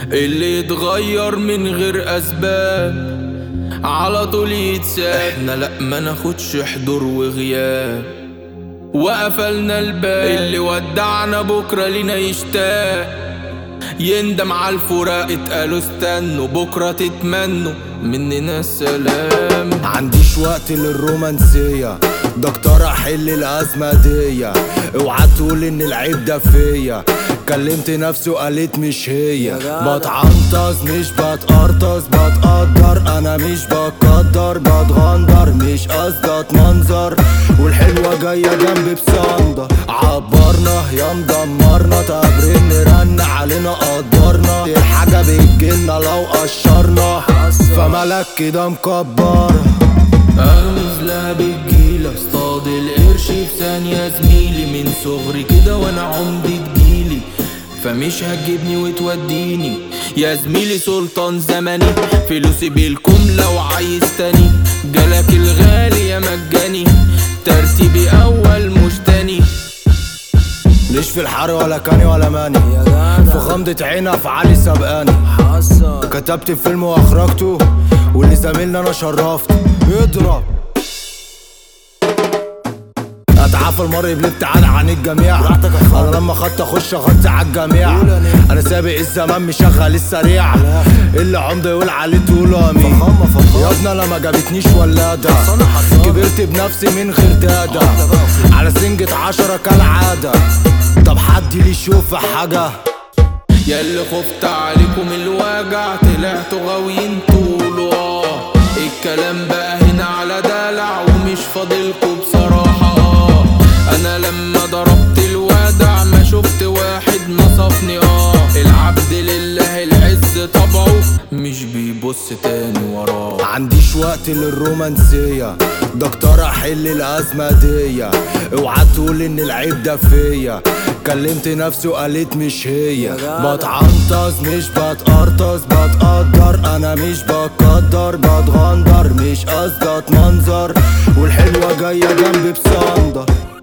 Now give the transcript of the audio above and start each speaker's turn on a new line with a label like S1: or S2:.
S1: اللي يتغير من غير اسباب على طول يتساب احنا لا ما ناخدش حضور وغياب وقفلنا الباب اللي ودعنا بكره لينا يشتاق يندم على الفراق اتقالوا استنوا بكره تتمنوا مننا السلام
S2: عنديش وقت للرومانسية دكتور احل الازمة دي اوعى تقول ان العيب ده فيا كلمت نفسي وقالت مش هي بتعنطز مش بتقرطز بتقدر انا مش بقدر بتغندر مش قصدي منظر والحلوة جاية جنبي بصندة عبرنا يا مدمرنا تبرين رن علينا قدرنا دي الحاجة بتجيلنا لو قشرنا فمالك كده مكبرة
S1: اغمز لها بالجيلة اصطاد القرش في ثانية زميلي من صغري كده وانا عمدي تجيلي فمش هتجيبني وتوديني يا زميلي سلطان زمني فلوسي بالكم لو عايز تاني جالك الغالي يا مجاني ترتيبي اول مش تاني
S2: ليش في الحر ولا كاني ولا ماني في غمضة عين افعالي سبقاني كتبت فيلم واخرجته واللي زميلنا انا شرفته يضرب اتعافى المر بالابتعاد عن الجميع انا لما خدت اخش اغطي على الجميع انا سابق الزمان مشغل السريع اللي عمده يقول عليه تقولوا امين يا ابني انا ما جابتنيش ولاده كبرت بنفسي من غير داده على سنجة عشرة كالعادة طب حد لي يشوف حاجة
S1: يا اللي خفت عليكم الوجع طلعتوا غاويين طولوا اه الكلام بقى هنا على دلع ومش فاضلكوا بصراحة اه انا لما ضربت الودع ما شفت واحد نصفني اه العبد لله العز طبعه مش بيبص تاني وراه
S2: عنديش وقت للرومانسية دكتور احل الازمة دي اوعى تقول ان العيب ده فيا كلمت نفسي وقالت مش هي بتعنطز مش بتقرطز بتقدر انا مش بقدر بتغندر مش قصدي اتمنظر والحلوة جاية جنبي بصندة